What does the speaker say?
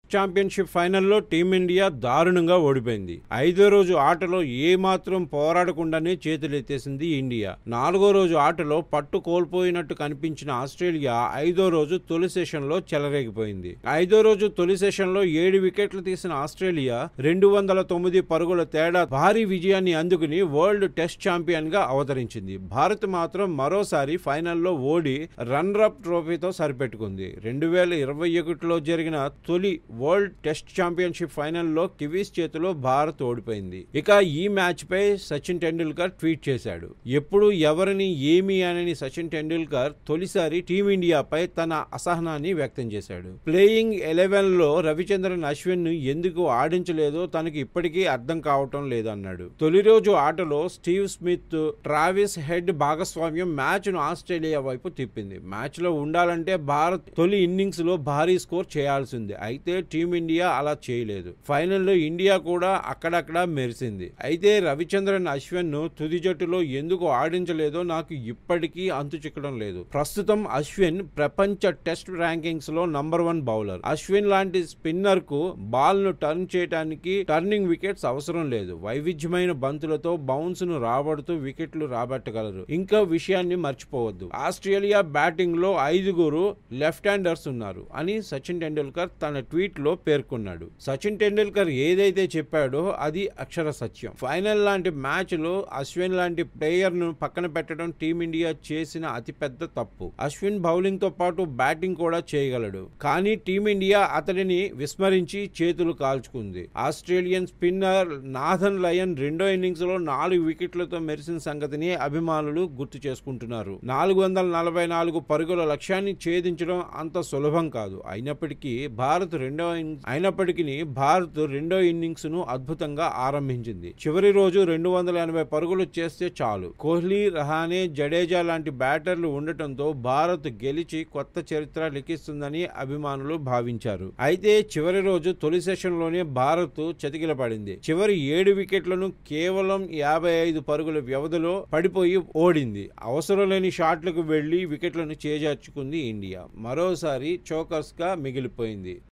championship ఫైనల్లో team India దారుణంగా ఓడిపోయింది ఐదో రోజు ఆటలో ఏమాత్రం పోరాడకుండానే చేతులెత్తేసింది ఇండియా నాలుగో రోజు ఆటలో పట్టు కోల్పోయినట్టు కనిపించిన ఆస్ట్రేలియా ఐదో రోజు తొలి సెషన్లో చెలరేగిపోయింది ఐదో రోజు తొలి సెషన్లో ఏడు వికెట్లు తీసిన ఆస్ట్రేలియా రెండు వందల తొమ్మిది పరుగుల తేడా భారీ విజయాన్ని అందుకుని వరల్డ్ టెస్ట్ ఛాంపియన్ గా అవతరించింది భారత్ మాత్రం మరోసారి ఫైనల్లో ఓడి రన్నరప్ ట్రోఫీతో సరిపెట్టుకుంది రెండు వేల ఇరవై ఒకటిలో జరిగిన తొలి వరల్డ్ టెస్ట్ ఛాంపియన్షిప్ ఫైనల్లో కివీస్ చేతిలో భారత్ ఓడిపోయింది ఇక ఈ మ్యాచ్ పై సచిన్ టెండూల్కర్ ట్వీట్ చేశాడు ఎప్పుడు ఎవరిని ఏమి అనని సచిన్ టెండూల్కర్ తొలిసారి టీమిండియాపై తన అసహనాన్ని వ్యక్తం చేశాడు ప్లేయింగ్ ఎలెవెన్ లో రవిచంద్రన్ అశ్విన్ ను ఎందుకు ఆడించలేదో తనకి ఇప్పటికీ అర్థం కావటం లేదన్నాడు తొలి రోజు ఆటలో స్టీవ్ స్మిత్ ట్రావిస్ హెడ్ భాగస్వామ్యం మ్యాచ్ ను ఆస్ట్రేలియా వైపు తిప్పింది మ్యాచ్ లో ఉండాలంటే భారత్ తొలి ఇన్నింగ్స్ లో భారీ స్కోర్ చేయాల్సింది అయితే టీమిండియా అలా చేయలేదు ఫైనల్లో ఇండియా కూడా అక్కడక్కడ మెరిసింది అయితే రవిచంద్రన్ అశ్విన్ ను తుది జట్టులో ఎందుకు ఆడించలేదో నాకు ఇప్పటికీ అంతు చిక్కడం లేదు ప్రస్తుతం అశ్విన్ ప్రపంచ టెస్ట్ ర్యాంకింగ్స్ లో నంబర్ వన్ బౌలర్ అశ్విన్ లాంటి స్పిన్నర్ కు బాల్ ను టర్న్ చేయడానికి టర్నింగ్ వికెట్స్ అవసరం లేదు వైవిధ్యమైన బంతులతో బౌన్స్ ను రాబడుతూ వికెట్లు రాబట్టగలరు ఇంకా విషయాన్ని మర్చిపోవద్దు ఆస్ట్రేలియా బ్యాటింగ్ లో ఐదుగురు లెఫ్ట్ హ్యాండర్స్ ఉన్నారు అని సచిన్ టెండూల్కర్ తన ట్వీట్ లో పేర్కొన్నాడు సచిన్ టెండూల్కర్ ఏదైతే చెప్పాడో అది అక్షర సత్యం ఫైనల్ లాంటి మ్యాచ్ లో అశ్విన్ లాంటి ప్లేయర్ ను పక్కన పెట్టడం టీమిండియా చేసిన అతిపెద్ద తప్పు అశ్విన్ బౌలింగ్ తో పాటు బ్యాటింగ్ కూడా చేయగలడు కానీ టీమిండియా అతడిని విస్మరించి చేతులు కాల్చుకుంది ఆస్ట్రేలియన్ స్పిన్నర్ నాథన్ లయన్ రెండో ఇన్నింగ్స్ లో నాలుగు వికెట్లతో మెరిసిన సంగతిని అభిమానులు గుర్తు చేసుకుంటున్నారు నాలుగు వందల నలభై నాలుగు పరుగుల లక్ష్యాన్ని ఛేదించడం అంత సులభం కాదు అయినప్పటికీ భారత్ రెండో ఇన్నింగ్స్ అయినప్పటికీ భారత్ రెండో ఇన్నింగ్స్ ను అద్భుతంగా ఆరంభించింది చివరి రోజు రెండు వందల ఎనభై పరుగులు చేస్తే చాలు కోహ్లీ రహానే జడేజా లాంటి బ్యాటర్లు ఉండటంతో భారత్ గెలిచి కొత్త చరిత్ర లిఖిస్తుందని అభిమానులు భావించారు అయితే చివరి రోజు తొలి సెషన్ లోనే భారత్ చతికిలపడింది చివరి ఏడు వికెట్లను కేవలం యాభై ఐదు పరుగుల వ్యవధిలో పడిపోయి ఓడింది అవసరం లేని షాట్లకు వెళ్లి వికెట్లను చేజార్చుకుంది ఇండియా మరోసారి చోకర్స్ గా మిగిలిపోయింది